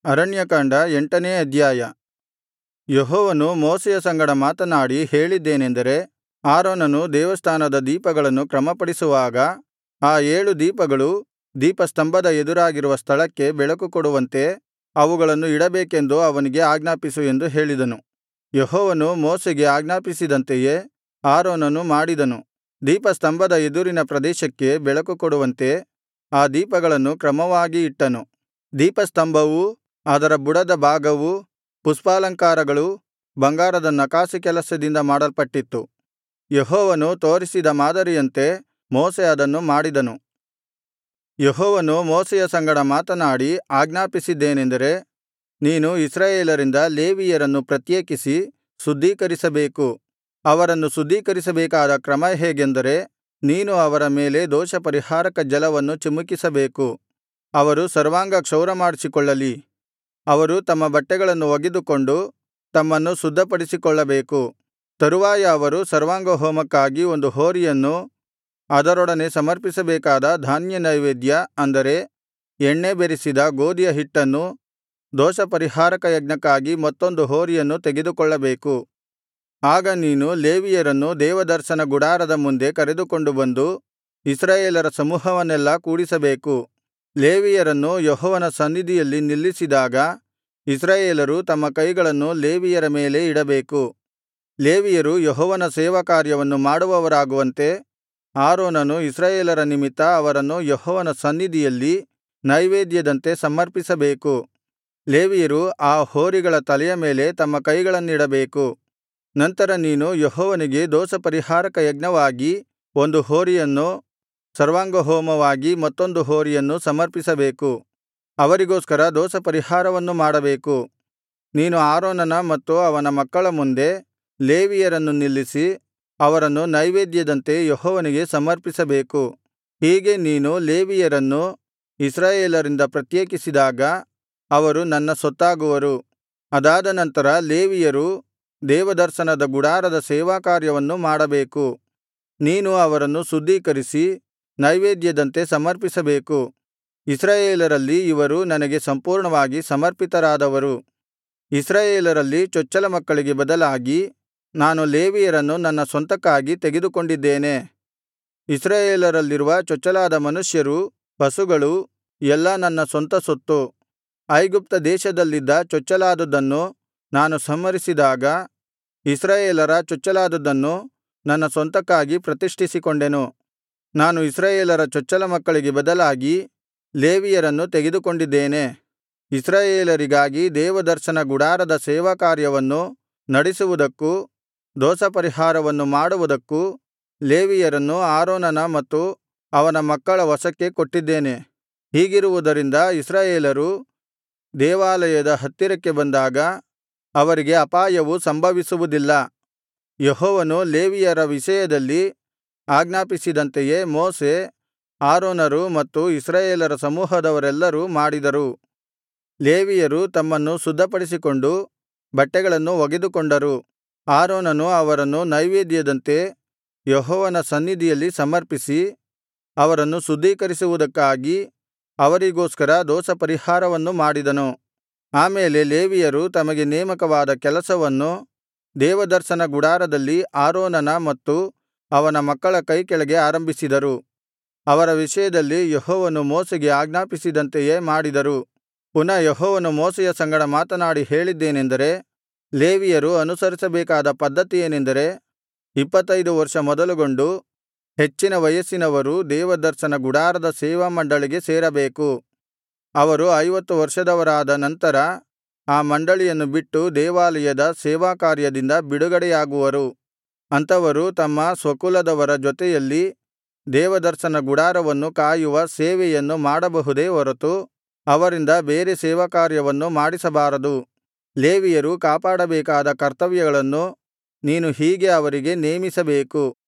ಅರಣ್ಯಕಾಂಡ ಎಂಟನೇ ಅಧ್ಯಾಯ ಯೆಹೋವನು ಮೋಶೆಯ ಸಂಗಡ ಮಾತನಾಡಿ ಹೇಳಿದ್ದೇನೆಂದರೆ ಆರೋನನು ದೇವಸ್ಥಾನದ ದೀಪಗಳನ್ನು ಕ್ರಮಪಡಿಸುವಾಗ ಆ ಏಳು ದೀಪಗಳು ದೀಪಸ್ತಂಭದ ಎದುರಾಗಿರುವ ಸ್ಥಳಕ್ಕೆ ಬೆಳಕು ಕೊಡುವಂತೆ ಅವುಗಳನ್ನು ಇಡಬೇಕೆಂದು ಅವನಿಗೆ ಆಜ್ಞಾಪಿಸು ಎಂದು ಹೇಳಿದನು ಯೆಹೋವನು ಮೋಶೆಗೆ ಆಜ್ಞಾಪಿಸಿದಂತೆಯೇ ಆರೋನನು ಮಾಡಿದನು ದೀಪಸ್ತಂಭದ ಎದುರಿನ ಪ್ರದೇಶಕ್ಕೆ ಬೆಳಕು ಕೊಡುವಂತೆ ಆ ದೀಪಗಳನ್ನು ಕ್ರಮವಾಗಿ ಇಟ್ಟನು ದೀಪಸ್ತಂಭವೂ ಅದರ ಬುಡದ ಭಾಗವೂ ಪುಷ್ಪಾಲಂಕಾರಗಳೂ ಬಂಗಾರದ ನಕಾಸಿ ಕೆಲಸದಿಂದ ಮಾಡಲ್ಪಟ್ಟಿತ್ತು ಯೆಹೋವನು ತೋರಿಸಿದ ಮಾದರಿಯಂತೆ ಮೋಶೆ ಅದನ್ನು ಮಾಡಿದನು ಯೆಹೋವನು ಮೋಶೆಯ ಸಂಗಡ ಮಾತನಾಡಿ ಆಜ್ಞಾಪಿಸಿದ್ದೇನೆಂದರೆ ನೀನು ಇಸ್ರಾಯೇಲರಿಂದ ಲೇವಿಯರನ್ನು ಪ್ರತ್ಯೇಕಿಸಿ ಶುದ್ಧೀಕರಿಸಬೇಕು ಅವರನ್ನು ಶುದ್ಧೀಕರಿಸಬೇಕಾದ ಕ್ರಮ ಹೇಗೆಂದರೆ ನೀನು ಅವರ ಮೇಲೆ ದೋಷಪರಿಹಾರಕ ಜಲವನ್ನು ಚಿಮುಕಿಸಬೇಕು ಅವರು ಸರ್ವಾಂಗ ಕ್ಷೌರಮಾಡಿಸಿಕೊಳ್ಳಲಿ ಅವರು ತಮ್ಮ ಬಟ್ಟೆಗಳನ್ನು ಒಗೆದುಕೊಂಡು ತಮ್ಮನ್ನು ಶುದ್ಧಪಡಿಸಿಕೊಳ್ಳಬೇಕು ತರುವಾಯ ಅವರು ಸರ್ವಾಂಗಹೋಮಕ್ಕಾಗಿ ಒಂದು ಹೋರಿಯನ್ನೂ ಅದರೊಡನೆ ಸಮರ್ಪಿಸಬೇಕಾದ ಧಾನ್ಯನೈವೇದ್ಯ ಅಂದರೆ ಎಣ್ಣೆ ಬೆರೆಸಿದ ಗೋದಿಯ ಹಿಟ್ಟನ್ನೂ ದೋಷಪರಿಹಾರಕ ಯಜ್ಞಕ್ಕಾಗಿ ಮತ್ತೊಂದು ಹೋರಿಯನ್ನು ತೆಗೆದುಕೊಳ್ಳಬೇಕು ಆಗ ನೀನು ಲೇವಿಯರನ್ನು ದೇವದರ್ಶನ ಗುಡಾರದ ಮುಂದೆ ಕರೆದುಕೊಂಡು ಬಂದು ಇಸ್ರಾಯೇಲರ ಸಮೂಹವನ್ನೆಲ್ಲಾ ಕೂಡಿಸಬೇಕು ಲೇವಿಯರನ್ನು ಯೆಹೋವನ ಸನ್ನಿಧಿಯಲ್ಲಿ ನಿಲ್ಲಿಸಿದಾಗ ಇಸ್ರಾಯೇಲರು ತಮ್ಮ ಕೈಗಳನ್ನು ಲೇವಿಯರ ಮೇಲೆ ಇಡಬೇಕು ಲೇವಿಯರು ಯೆಹೋವನ ಸೇವಾಕಾರ್ಯವನ್ನು ಮಾಡುವವರಾಗುವಂತೆ ಆರೋನನು ಇಸ್ರಾಯೇಲರ ನಿಮಿತ್ತ ಅವರನ್ನು ಯೆಹೋವನ ಸನ್ನಿಧಿಯಲ್ಲಿ ನೈವೇದ್ಯದಂತೆ ಸಮರ್ಪಿಸಬೇಕು ಲೇವಿಯರು ಆ ಹೋರಿಗಳ ತಲೆಯ ಮೇಲೆ ತಮ್ಮ ಕೈಗಳನ್ನಿಡಬೇಕು ನಂತರ ನೀನು ಯೆಹೋವನಿಗೆ ದೋಷಪರಿಹಾರಕ ಯಜ್ಞವಾಗಿ ಒಂದು ಹೋರಿಯನ್ನೂ ಸರ್ವಾಂಗಹೋಮವಾಗಿ ಮತ್ತೊಂದು ಹೋರಿಯನ್ನೂ ಸಮರ್ಪಿಸಬೇಕು ಅವರಿಗೋಸ್ಕರ ದೋಷಪರಿಹಾರವನ್ನು ಮಾಡಬೇಕು ನೀನು ಆರೋನನ ಮತ್ತು ಅವನ ಮಕ್ಕಳ ಮುಂದೆ ಲೇವಿಯರನ್ನು ನಿಲ್ಲಿಸಿ ಅವರನ್ನು ನೈವೇದ್ಯದಂತೆ ಯೆಹೋವನಿಗೆ ಸಮರ್ಪಿಸಬೇಕು ಹೀಗೆ ನೀನು ಲೇವಿಯರನ್ನು ಇಸ್ರಾಯೇಲರಿಂದ ಪ್ರತ್ಯೇಕಿಸಿದಾಗ ಅವರು ನನ್ನ ಸೊತ್ತಾಗುವರು ಅದಾದ ನಂತರ ಲೇವಿಯರು ದೇವದರ್ಶನದ ಗುಡಾರದ ಸೇವಾಕಾರ್ಯವನ್ನು ಮಾಡಬೇಕು ನೀನು ಅವರನ್ನು ಶುದ್ಧೀಕರಿಸಿ ನೈವೇದ್ಯದಂತೆ ಸಮರ್ಪಿಸಬೇಕು ಇಸ್ರಾಯೇಲರಲ್ಲಿ ಇವರು ನನಗೆ ಸಂಪೂರ್ಣವಾಗಿ ಸಮರ್ಪಿತರಾದವರು ಇಸ್ರಾಯೇಲರಲ್ಲಿ ಚೊಚ್ಚಲ ಮಕ್ಕಳಿಗೆ ಬದಲಾಗಿ ನಾನು ಲೇವಿಯರನ್ನು ನನ್ನ ಸ್ವಂತಕ್ಕಾಗಿ ತೆಗೆದುಕೊಂಡಿದ್ದೇನೆ ಇಸ್ರಾಯೇಲರಲ್ಲಿರುವ ಚೊಚ್ಚಲಾದ ಮನುಷ್ಯರು ಪಶುಗಳು ಎಲ್ಲಾ ನನ್ನ ಸ್ವಂತ ಸೊತ್ತು ಐಗುಪ್ತ ದೇಶದಲ್ಲಿದ್ದ ಚೊಚ್ಚಲಾದದ್ದನ್ನು ನಾನು ಸಂಹರಿಸಿದಾಗ ಇಸ್ರಾಯೇಲರ ಚೊಚ್ಚಲಾದದ್ದನ್ನು ನನ್ನ ಸ್ವಂತಕ್ಕಾಗಿ ಪ್ರತಿಷ್ಠಿಸಿಕೊಂಡೆನು ನಾನು ಇಸ್ರಾಯೇಲರ ಚೊಚ್ಚಲ ಮಕ್ಕಳಿಗೆ ಬದಲಾಗಿ ಲೇವಿಯರನ್ನು ತೆಗೆದುಕೊಂಡಿದ್ದೇನೆ ಇಸ್ರಾಯೇಲರಿಗಾಗಿ ದೇವದರ್ಶನ ಗುಡಾರದ ಸೇವಾಕಾರ್ಯವನ್ನು ನಡೆಸುವುದಕ್ಕೂ ದೋಷಪರಿಹಾರವನ್ನು ಮಾಡುವುದಕ್ಕೂ ಲೇವಿಯರನ್ನು ಆರೋನನ ಮತ್ತು ಅವನ ಮಕ್ಕಳ ವಶಕ್ಕೆ ಕೊಟ್ಟಿದ್ದೇನೆ ಹೀಗಿರುವುದರಿಂದ ಇಸ್ರಾಯೇಲರು ದೇವಾಲಯದ ಹತ್ತಿರಕ್ಕೆ ಬಂದಾಗ ಅವರಿಗೆ ಅಪಾಯವು ಸಂಭವಿಸುವುದಿಲ್ಲ ಯೆಹೋವನು ಲೇವಿಯರ ವಿಷಯದಲ್ಲಿ ಆಜ್ಞಾಪಿಸಿದಂತೆಯೇ ಮೋಶೆ ಆರೋನರು ಮತ್ತು ಇಸ್ರಾಯೇಲರ ಸಮೂಹದವರೆಲ್ಲರೂ ಮಾಡಿದರು ಲೇವಿಯರು ತಮ್ಮನ್ನು ಶುದ್ಧಪಡಿಸಿಕೊಂಡು ಬಟ್ಟೆಗಳನ್ನು ಒಗೆದುಕೊಂಡರು ಆರೋನನು ಅವರನ್ನು ನೈವೇದ್ಯದಂತೆ ಯೆಹೋವನ ಸನ್ನಿಧಿಯಲ್ಲಿ ಸಮರ್ಪಿಸಿ ಅವರನ್ನು ಶುದ್ಧೀಕರಿಸುವುದಕ್ಕಾಗಿ ಅವರಿಗೋಸ್ಕರ ದೋಷಪರಿಹಾರವನ್ನು ಮಾಡಿದನು ಆಮೇಲೆ ಲೇವಿಯರು ತಮಗೆ ನೇಮಕವಾದ ಕೆಲಸವನ್ನು ದೇವದರ್ಶನ ಗುಡಾರದಲ್ಲಿ ಆರೋನನ ಮತ್ತು ಅವನ ಮಕ್ಕಳ ಕೈಕೆಳಗೆ ಆರಂಭಿಸಿದರು ಅವರ ವಿಷಯದಲ್ಲಿ ಯೆಹೋವನು ಮೋಶೆಗೆ ಆಜ್ಞಾಪಿಸಿದಂತೆಯೇ ಮಾಡಿದರು ಪುನಃ ಯೆಹೋವನು ಮೋಶೆಯ ಸಂಗಡ ಮಾತನಾಡಿ ಹೇಳಿದ್ದೇನೆಂದರೆ ಲೇವಿಯರು ಅನುಸರಿಸಬೇಕಾದ ಪದ್ಧತಿಯೇನೆಂದರೆ ಇಪ್ಪತ್ತೈದು ವರ್ಷ ಮೊದಲುಗೊಂಡು ಹೆಚ್ಚಿನ ವಯಸ್ಸಿನವರು ದೇವದರ್ಶನ ಗುಡಾರದ ಸೇವಾಮಂಡಳಿಗೆ ಸೇರಬೇಕು ಅವರು ಐವತ್ತು ವರ್ಷದವರಾದ ನಂತರ ಆ ಮಂಡಳಿಯನ್ನು ಬಿಟ್ಟು ದೇವಾಲಯದ ಸೇವಾಕಾರ್ಯದಿಂದ ಬಿಡುಗಡೆಯಾಗುವರು ಅಂಥವರು ತಮ್ಮ ಸ್ವಕುಲದವರ ಜೊತೆಯಲ್ಲಿ ದೇವದರ್ಶನ ಗುಡಾರವನ್ನು ಕಾಯುವ ಸೇವೆಯನ್ನು ಮಾಡಬಹುದೇ ಹೊರತು ಅವರಿಂದ ಬೇರೆ ಸೇವಾಕಾರ್ಯವನ್ನು ಮಾಡಿಸಬಾರದು ಲೇವಿಯರು ಕಾಪಾಡಬೇಕಾದ ಕರ್ತವ್ಯಗಳನ್ನು ನೀನು ಹೀಗೆ ಅವರಿಗೆ ನೇಮಿಸಬೇಕು